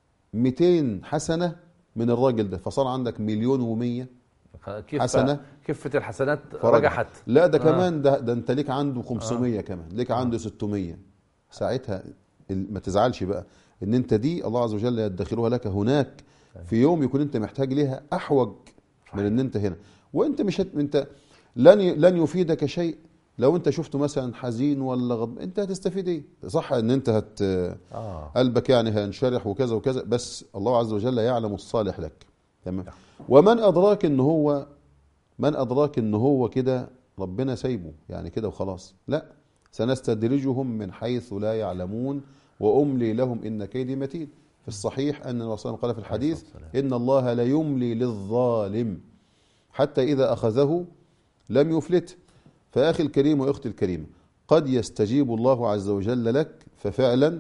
200 حسنة من الراجل ده فصار عندك مليون و100 كيف حسنة. كفة الحسنات فرجعت. رجحت لا ده آه. كمان ده, ده انت ليك عنده 500 كمان ليك عنده 600 ساعتها ال- ما تزعلش بقى ان انت دي الله عز وجل يدخرها لك هناك في يوم يكون انت محتاج ليها احوج من ان انت هنا وانت مش هت... انت لن ي... لن يفيدك شيء لو انت شفته مثلا حزين ولا غضب انت هتستفيد ايه صح ان انت هت اه قلبك يعني هينشرح وكذا وكذا بس الله عز وجل يعلم الصالح لك تمام ومن ادراك ان هو من ادراك ان هو كده ربنا سايبه يعني كده وخلاص لا سنستدرجهم من حيث لا يعلمون واملي لهم ان كيدي متين في الصحيح ان الرسول صلى الله عليه وسلم قال في الحديث ان الله لا يملي للظالم حتى اذا اخذه لم يفلته فاخي الكريم واختي الكريمه قد يستجيب الله عز وجل لك ففعلا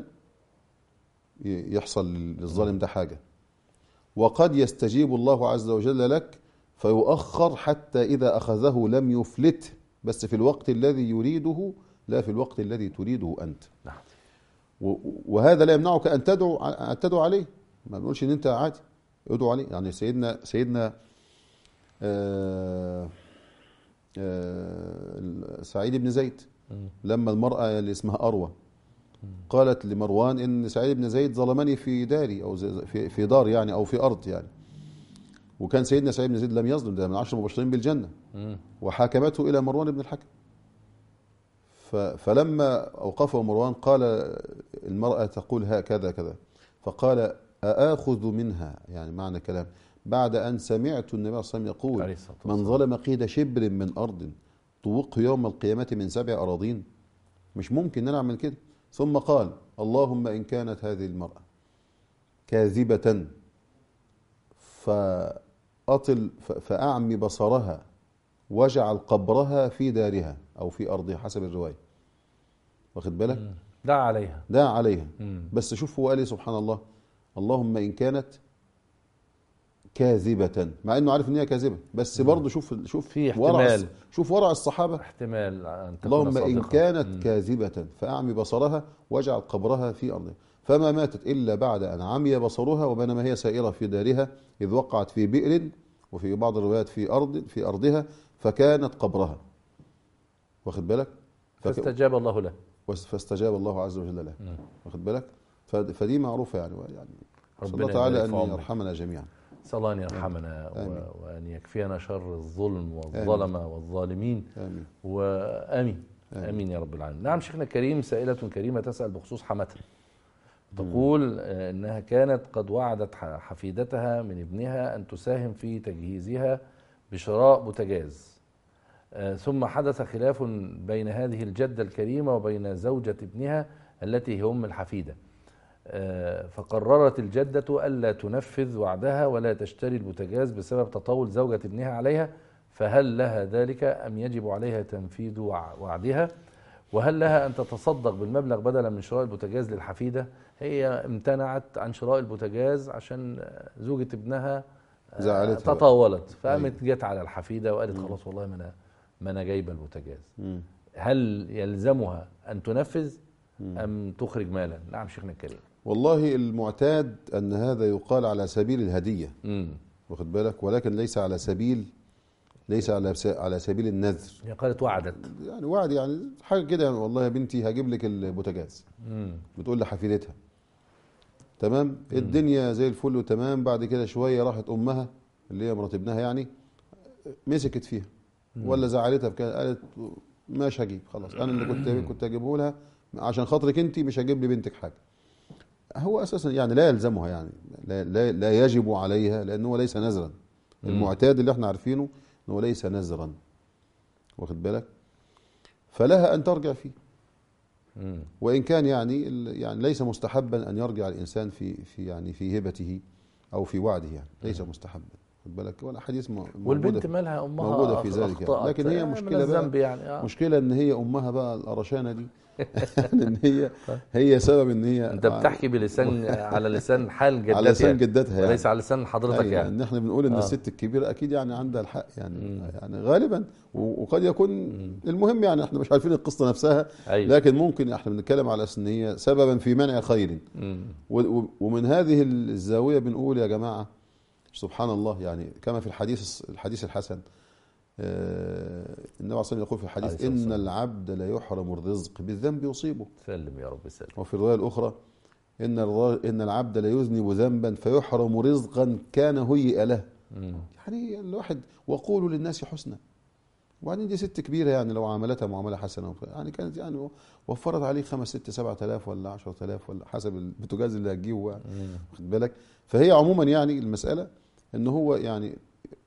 يحصل للظالم ده حاجة وقد يستجيب الله عز وجل لك فيؤخر حتى إذا أخذه لم يفلته بس في الوقت الذي يريده لا في الوقت الذي تريده أنت نعم. و- وهذا لا يمنعك أن تدعو أن تدعو عليه ما بنقولش إن أنت عادي ادعو عليه يعني سيدنا سيدنا آه آه سعيد بن زيد مم. لما المرأة اللي اسمها أروى قالت لمروان إن سعيد بن زيد ظلمني في داري أو زي- في في دار يعني أو في أرض يعني وكان سيدنا سعيد بن زيد لم يظلم ده من عشر مبشرين بالجنة مم. وحاكمته إلى مروان بن الحكم ف- فلما أوقفه مروان قال المرأة تقول هكذا كذا فقال أآخذ منها يعني معنى كلام بعد أن سمعت النبي صلى الله عليه وسلم يقول عليه الصلاة من والسلام. ظلم قيد شبر من أرض طوق يوم القيامة من سبع أراضين مش ممكن ان انا اعمل كده ثم قال اللهم إن كانت هذه المرأة كاذبة فأطل ف- فأعمي بصرها واجعل قبرها في دارها أو في أرضها حسب الرواية واخد بالك دع عليها دعا عليها مم. بس شوف هو قال ايه سبحان الله اللهم إن كانت كاذبة مع انه عارف ان هي كاذبة بس برضه شوف شوف في ورع احتمال. شوف ورع الصحابة احتمال ان تكون اللهم إن صادقة. كانت كاذبة فأعمي بصرها واجعل قبرها في أرضها فما ماتت إلا بعد أن عمي بصرها وبينما هي سائرة في دارها إذ وقعت في بئر وفي بعض الروايات في أرض في أرضها فكانت قبرها واخد بالك فك- فاستجاب الله له فاستجاب الله عز وجل لها واخد بالك ف- فدي معروفة يعني يعني نسأل ربنا الله تعالى يبارك أن في عمرك. يرحمنا جميعا نسال الله ان يرحمنا آمين. و- وان يكفينا شر الظلم والظلمه والظالمين آمين وامين آمين. امين يا رب العالمين نعم شيخنا الكريم سائله كريمه تسال بخصوص حماتها تقول آه، انها كانت قد وعدت ح- حفيدتها من ابنها ان تساهم في تجهيزها بشراء بوتاجاز آه، ثم حدث خلاف بين هذه الجده الكريمه وبين زوجه ابنها التي هي ام الحفيده آه، فقررت الجدة ألا تنفذ وعدها ولا تشتري البوتاجاز بسبب تطاول زوجة ابنها عليها فهل لها ذلك أم يجب عليها تنفيذ وع- وعدها وهل لها أن تتصدق بالمبلغ بدلا من شراء البوتاجاز للحفيدة هي امتنعت عن شراء البوتاجاز عشان آه، زوجة ابنها آه، زعلتها بقى. تطاولت فقامت جت على الحفيدة وقالت خلاص والله ما أنا ما أنا جايبة البوتاجاز مم. هل يلزمها أن تنفذ أم تخرج مالا نعم شيخنا الكريم والله المعتاد أن هذا يقال على سبيل الهدية امم واخد بالك ولكن ليس على سبيل ليس على س- على سبيل النذر هي قالت وعدت يعني وعد يعني حاجه كده يعني والله يا بنتي هجيب لك البوتاجاز امم بتقول لحفيدتها تمام الدنيا زي الفل وتمام بعد كده شويه راحت امها اللي هي مرات ابنها يعني مسكت فيها ولا زعلتها بكده قالت مش هجيب خلاص انا اللي كنت كنت اجيبه لها عشان خاطرك انت مش هجيب لي بنتك حاجه هو اساسا يعني لا يلزمها يعني لا, لا, لا يجب عليها لانه ليس نذرا المعتاد اللي احنا عارفينه انه ليس نذرا واخد بالك فلها ان ترجع فيه امم وان كان يعني ال- يعني ليس مستحبا ان يرجع الانسان في في يعني في هبته او في وعده يعني ليس مستحبا خد بالك ولا حديث م- موجودة والبنت في- مالها امها موجودة في أخ- ذلك يعني. أخطأت. لكن هي آه، مشكلة من بقى- الذنب يعني آه. مشكلة ان هي امها بقى القرشانة دي يعني ان هي هي سبب ان هي انت بتحكي بلسان على لسان حال جدتها على لسان جدتها يعني. وليس على لسان حضرتك أيوة، يعني ان احنا بنقول ان آه. الست الكبيره اكيد يعني عندها الحق يعني يعني غالبا و- وقد يكون المهم يعني احنا مش عارفين القصه نفسها أيوة. لكن ممكن احنا بنتكلم على اساس ان هي سببا في منع خير مم. و- و- ومن هذه الزاويه بنقول يا جماعه سبحان الله يعني كما في الحديث الحديث الحسن آه، النبي عليه الصلاه والسلام يقول في الحديث عليه الصلاة ان والسلام. العبد لا يحرم الرزق بالذنب يصيبه سلم يا رب سلم وفي الروايه الاخرى ان الر- ان العبد لا يذنب ذنبا فيحرم رزقا كان هيئ له مم. يعني الواحد وقولوا للناس حسنا وبعدين دي ست كبيره يعني لو عاملتها معامله حسنه وبتاع، يعني كانت يعني وفرت عليه خمس ست سبعة آلاف ولا عشرة آلاف ولا حسب البوتاجاز اللي هتجيبه يعني واخد بالك فهي عموما يعني المساله ان هو يعني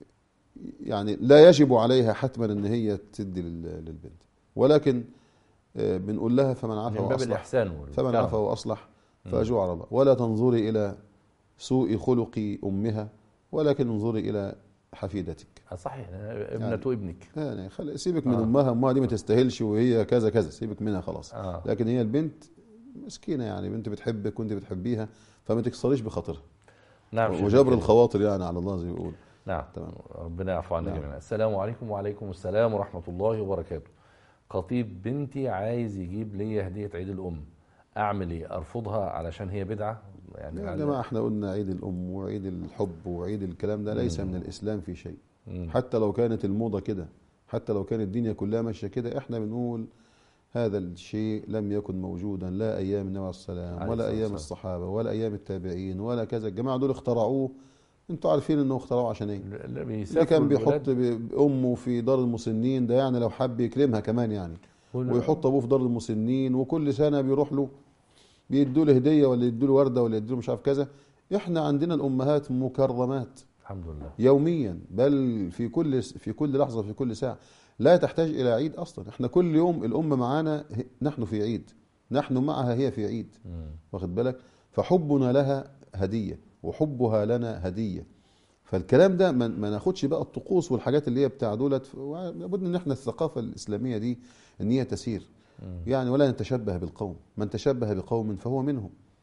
يعني لا يجب عليها حتما ان هي تدي لل- للبنت ولكن آه، بنقول لها فمن عفا من باب واصلح الاحسان فمن والكرم. عفا واصلح فاجره على الله ولا تنظري الى سوء خلق امها ولكن انظري الى حفيدتك آه، صحيح ابنة ابنك يعني خلي سيبك من آه. امها امها دي ما تستاهلش وهي كذا كذا سيبك منها خلاص آه. لكن هي البنت مسكينه يعني بنت بتحبك وانت بتحبيها فما تكسريش بخاطرها نعم شيخ وجبر الكريم. الخواطر يعني على الله زي ما بيقول نعم تمام. ربنا يعفو عنا نعم. جميعا السلام عليكم وعليكم السلام ورحمة الله وبركاته خطيب بنتي عايز يجيب لي هدية عيد الأم أعمل إيه أرفضها علشان هي بدعة يعني يا هل- جماعه احنا قلنا عيد الام وعيد الحب وعيد الكلام ده ليس من الاسلام في شيء مم. حتى لو كانت الموضه كده حتى لو كانت الدنيا كلها ماشيه كده احنا بنقول هذا الشيء لم يكن موجودا لا ايام النبي عليه السلام عليه ولا الصلاة ايام والسلام. الصحابه ولا ايام التابعين ولا كذا الجماعه دول اخترعوه انتوا عارفين انه اخترعوه عشان ايه اللي اللي بيسافروا كان الولاد- بيحط ب- امه في دار المسنين ده يعني لو حب يكرمها كمان يعني وال- ويحط ابوه في دار المسنين وكل سنه بيروح له بيدوا له هديه ولا يدوا له ورده ولا يدوا له مش عارف كذا احنا عندنا الامهات مكرمات الحمد لله يوميا بل في كل في كل لحظه في كل ساعه لا تحتاج الى عيد اصلا احنا كل يوم الام معانا ه- نحن في عيد نحن معها هي في عيد مم. واخد بالك فحبنا لها هديه وحبها لنا هديه فالكلام ده ما ما ناخدش بقى الطقوس والحاجات اللي هي بتاع دولت لابد ان احنا الثقافه الاسلاميه دي ان هي تسير يعني ولا نتشبه بالقوم من تشبه بقوم فهو منهم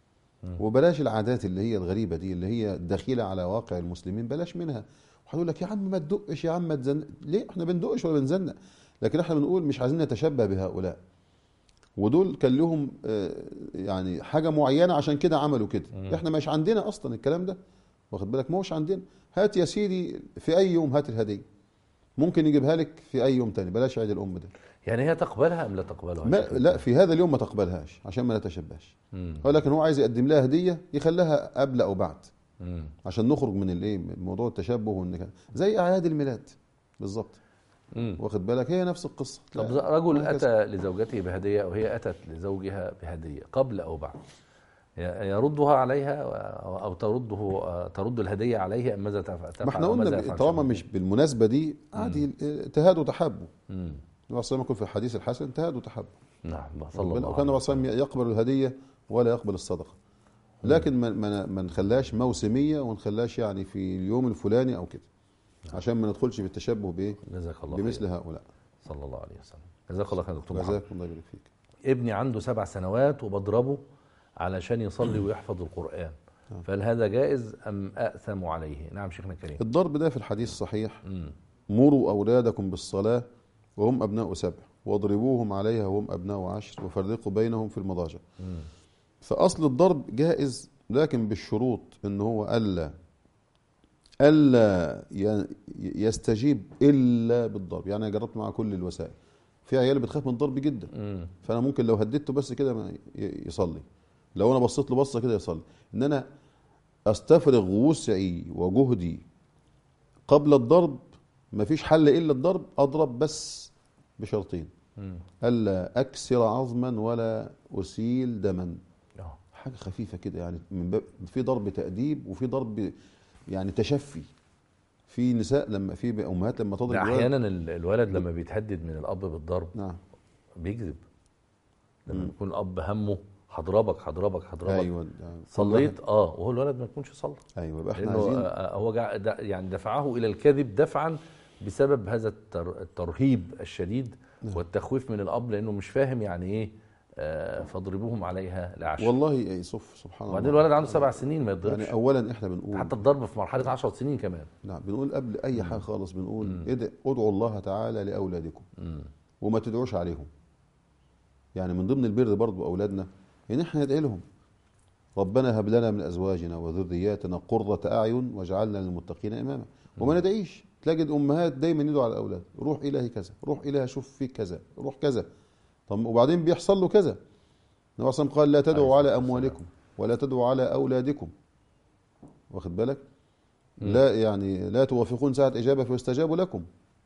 وبلاش العادات اللي هي الغريبه دي اللي هي دخيله على واقع المسلمين بلاش منها وهيقول لك يا عم ما تدقش يا عم ما تزنق ليه احنا بندقش ولا بنزنق لكن احنا بنقول مش عايزين نتشبه بهؤلاء ودول كان لهم آه، يعني حاجه معينه عشان كده عملوا كده احنا مش عندنا اصلا الكلام ده واخد بالك ما هوش عندنا هات يا سيدي في اي يوم هات الهديه ممكن يجيبها لك في اي يوم تاني بلاش عيد الام ده يعني هي تقبلها ام لا تقبلها ما لا في هذا اليوم ما تقبلهاش عشان ما نتشبهش مم. ولكن هو عايز يقدم لها هديه يخليها قبل او بعد مم. عشان نخرج من الايه من موضوع التشبه وان زي اعياد الميلاد بالظبط مم. واخد بالك هي نفس القصه طب لا، رجل وهكذا. اتى لزوجته بهديه او هي اتت لزوجها بهديه قبل او بعد ي- يردها عليها او أو ترده آه، ترد الهديه عليه ام ماذا تفعل؟ ما احنا أو ماذا قلنا يفعل طالما شخص؟ مش بالمناسبه دي عادي تهادوا تحابوا مم. النبي صلى الله عليه وسلم يقول في الحديث الحسن تهادوا تحابوا نعم صلى وكان الله النبي عليه صلى الله عليه وسلم يقبل الهديه ولا يقبل الصدقه لكن ما ما ما نخليهاش موسميه ونخليهاش يعني في اليوم الفلاني او كده عشان ما ندخلش في التشبه بايه جزاك الله بمثل خير هؤلاء صلى الله عليه وسلم جزاك الله خير يا دكتور محمد جزاكم الله يبارك فيك ابني عنده سبع سنوات وبضربه علشان يصلي ويحفظ القرآن فهل هذا جائز أم أأثم عليه نعم شيخنا الكريم الضرب ده في الحديث صحيح مم. مروا أولادكم بالصلاة وهم أبناء سبع واضربوهم عليها وهم أبناء عشر وفرقوا بينهم في المضاجع مم. فأصل الضرب جائز لكن بالشروط إن هو ألا ألا ي- يستجيب إلا بالضرب يعني أنا جربت مع كل الوسائل في عيال بتخاف من الضرب جدا مم. فأنا ممكن لو هددته بس كده ما ي- يصلي لو أنا بصيت له بصة كده يصلي إن أنا أستفرغ وسعي وجهدي قبل الضرب مفيش حل إلا الضرب أضرب بس بشرطين مم. ألا أكسر عظما ولا أسيل دما آه. حاجة خفيفة كده يعني من باب في ضرب تأديب وفي ضرب يعني تشفي في نساء لما في أمهات لما تضرب ده الولد- أحيانا ال- الولد لما بيتهدد من الأب بالضرب نعم بيكذب لما يكون الأب همه هضربك هضربك هضربك أيوه صليت اه وهو الولد ما يكونش صلى أيوه يبقى احنا لانه عايزين آه، هو جع- د- يعني دفعه الى الكذب دفعا بسبب هذا التر- الترهيب الشديد والتخويف من الاب لانه مش فاهم يعني ايه آه، فاضربوهم عليها لعشر والله يا صف سبحان وبعدين الله الولد عنده سبع سنين ما يضربش يعني أولا احنا بنقول حتى الضرب في مرحله 10 سنين كمان نعم بنقول قبل أي حاجة خالص بنقول اد- ادعوا الله تعالى لأولادكم وما تدعوش عليهم يعني من ضمن البر برضو أولادنا إن احنا ندعي لهم ربنا هب لنا من أزواجنا وذرياتنا قرة أعين واجعلنا للمتقين إماما وما ندعيش تلاقي الأمهات دايما يدعوا على الأولاد روح إلهي كذا روح إلهي أشوف فيك كذا روح كذا طب وبعدين بيحصل له كذا النبي صلى الله عليه وسلم قال لا تدعوا على أموالكم ولا تدعوا على أولادكم واخد بالك لا يعني لا توافقون ساعة إجابة فيستجاب لكم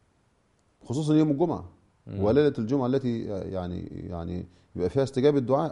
خصوصا يوم الجمعة وليلة الجمعة التي يعني يعني يبقى فيها استجابة دعاء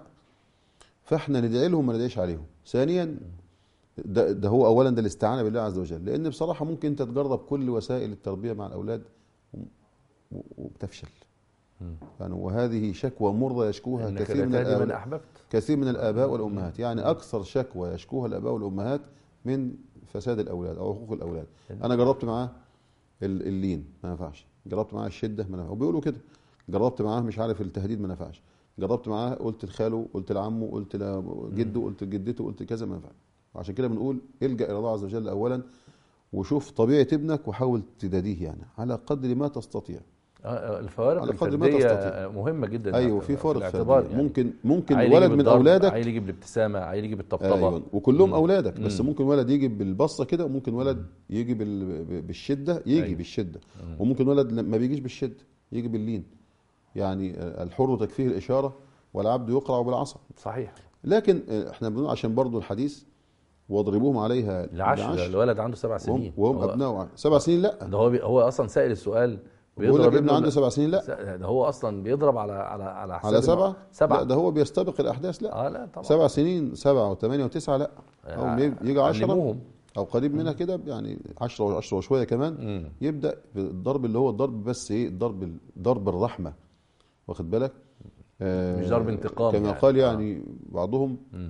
فاحنا ندعي لهم ما ندعيش عليهم ثانيا ده, ده هو اولا ده الاستعانه بالله عز وجل لان بصراحه ممكن انت تجرب كل وسائل التربيه مع الاولاد و- و- وبتفشل يعني وهذه شكوى مرضى يشكوها انك كثير من لا تهدي من الآباء احببت كثير من الآباء والأمهات يعني أكثر شكوى يشكوها الآباء والأمهات من فساد الأولاد أو حقوق الأولاد أنا جربت معاه ال- اللين ما نفعش جربت معاه الشدة ما نفعش وبيقولوا كده جربت معاه مش عارف التهديد ما نفعش جربت معاه قلت لخاله قلت لعمه قلت لجده قلت لجدته قلت كذا ما نفعش وعشان كده بنقول الجأ إلى الله عز وجل أولا وشوف طبيعة ابنك وحاول تداديه يعني على قدر ما تستطيع آه، الفوارق على قدر ما الفرديه تستطيع. مهمه جدا ايوه في في فارق الاعتبار فردي يعني. ممكن ممكن عيل ولد يجي من بالضرب، اولادك عيل يجي بالابتسامه عيل يجي بالطبطبه ايوه وكلهم مم. اولادك بس مم. ممكن ولد يجي بالبصه كده وممكن ولد يجي بال... ب- بالشده يجي أيوة. بالشده وممكن ولد ل- ما بيجيش بالشده يجي باللين يعني آه، الحر تكفيه الاشاره والعبد يقرع بالعصا صحيح لكن آه، احنا بنقول عشان برضو الحديث واضربوه عليها العشر الولد عنده سبع وهم, سنين وهم هو- ابناء سبع سنين لا ده هو بي هو اصلا سائل السؤال بيقول لك ابن ابنه عنده ل- سبع سنين لا س- ده هو اصلا بيضرب على على على حساب على الم- سبعه سبعه لا ده هو بيستبق الاحداث لا اه لا طبعا سبع سنين سبعه وثمانيه وتسعه لا او آه، يجي عشرة علموهم. او قريب منها كده يعني 10 و10 وشويه كمان مم. يبدا بالضرب اللي هو الضرب بس ايه الضرب ضرب الرحمه واخد بالك آه مش ضرب انتقام كما يعني. قال يعني بعضهم مم.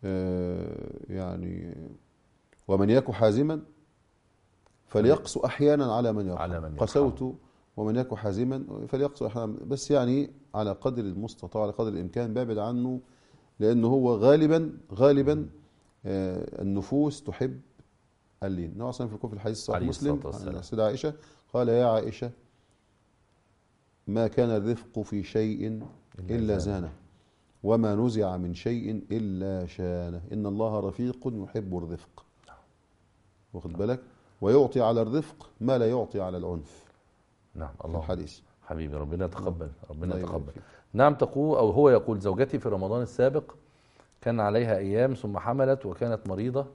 آه يعني ومن يك حازما فليقسو احيانا على من يرحم على من يرحم. قسوت ومن يك حازما فليقسو احيانا بس يعني على قدر المستطاع على قدر الامكان بابعد عنه لانه هو غالبا غالبا آه، النفوس تحب اللين النبي صلى الله عليه وسلم في الحديث الصحيح عليه مسلم الصلاة والسلام. عن السيدة عائشة قال يا عائشة ما كان الرفق في شيء إلا زانه وما نزع من شيء إلا شانه إن الله رفيق يحب الرفق واخد بالك ويعطي على الرفق ما لا يعطي على العنف نعم في الله الحديث حبيبي ربنا يتقبل ربنا الله يبارك يتقبل فيك. نعم تقول أو هو يقول زوجتي في رمضان السابق كان عليها أيام ثم حملت وكانت مريضة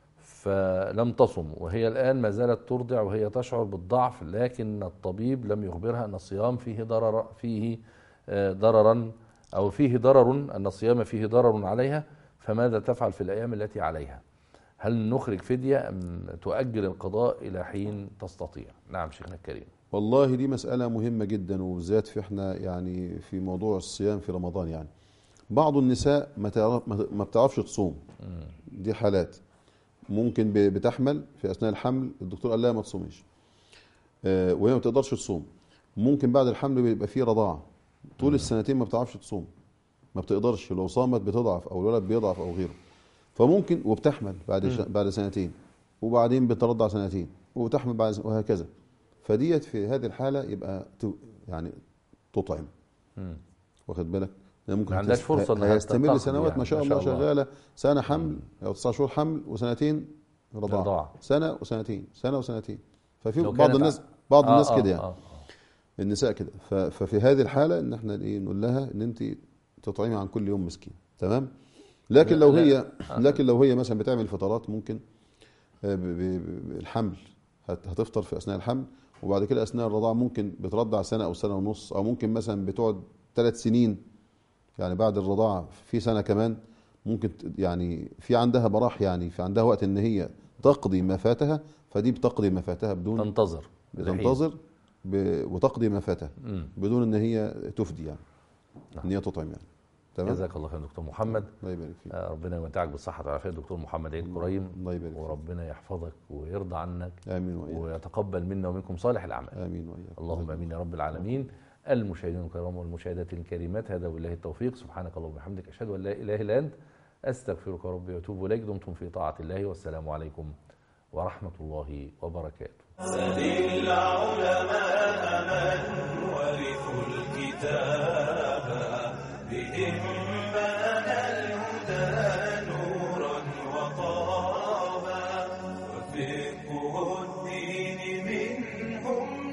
فلم تصم وهي الآن ما زالت ترضع وهي تشعر بالضعف لكن الطبيب لم يخبرها أن الصيام فيه ضرر فيه آه، ضررا أو فيه ضرر أن الصيام فيه ضرر عليها فماذا تفعل في الأيام التي عليها هل نخرج فدية أم تؤجل القضاء إلى حين تستطيع نعم شيخنا الكريم والله دي مسألة مهمة جدا وبالذات في احنا يعني في موضوع الصيام في رمضان يعني بعض النساء ما تعرف ما ما بتعرفش تصوم دي حالات ممكن ب- بتحمل في اثناء الحمل الدكتور قال لها ما تصوميش آه، وهي ما بتقدرش تصوم ممكن بعد الحمل بيبقى فيه رضاعة طول السنتين ما بتعرفش تصوم ما بتقدرش لو صامت بتضعف او الولد بيضعف او غيره فممكن وبتحمل بعد ش... بعد سنتين وبعدين بترضع سنتين وبتحمل بعد سنة وهكذا فديت في هذه الحالة يبقى ت... يعني تطعم مم. واخد بالك لأن ممكن ما عندهاش هتست- فرصة إنها هيستمر تقضي سنوات يعني، ما شاء ما الله شاء الله. شغالة سنة حمل أو تسع شهور حمل وسنتين رضاعة رضاعة. سنة وسنتين سنة وسنتين ففي لو بعض كانت الناس بعض آه، الناس آه، كده يعني آه. النساء كده ف- ففي هذه الحالة ان احنا ايه نقول لها ان انت تطعمي عن كل يوم مسكين تمام لكن لو لا- هي لكن لو هي مثلا بتعمل فترات ممكن آه، ب- ب- ب- الحمل هت- هتفطر في اثناء الحمل وبعد كده اثناء الرضاعه ممكن بترضع سنه او سنه ونص او ممكن مثلا بتقعد ثلاث سنين يعني بعد الرضاعه في سنه كمان ممكن ت- يعني في عندها براح يعني في عندها وقت ان هي تقضي ما فاتها فدي بتقضي ما فاتها بدون تنتظر بتنتظر ب... وتقضي ما فاتها مم. بدون ان هي تفدي يعني ان هي تطعم يعني تمام جزاك الله خير دكتور محمد الله يبارك فيك آه، ربنا يمتعك بالصحة والعافية دكتور محمد عيد كريم الله يبارك فيك وربنا يحفظك ويرضى عنك امين واياك ويتقبل منا ومنكم صالح الأعمال امين واياك اللهم امين يا رب العالمين المشاهدين الكرام والمشاهدات الكريمات هذا بالله التوفيق سبحانك اللهم وبحمدك اشهد ان لا اله الا انت استغفرك ربي واتوب اليك دمتم في طاعه الله والسلام عليكم ورحمه الله وبركاته سل العلماء من ورثوا الكتاب بهم بنى الهدى نورا وطابا وفقه الدين منهم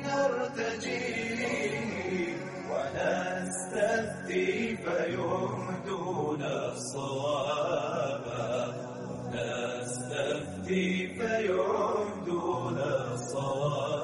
نرتجيه ونستفتي فيهدون الصواب نستفتي فيهدون الصواب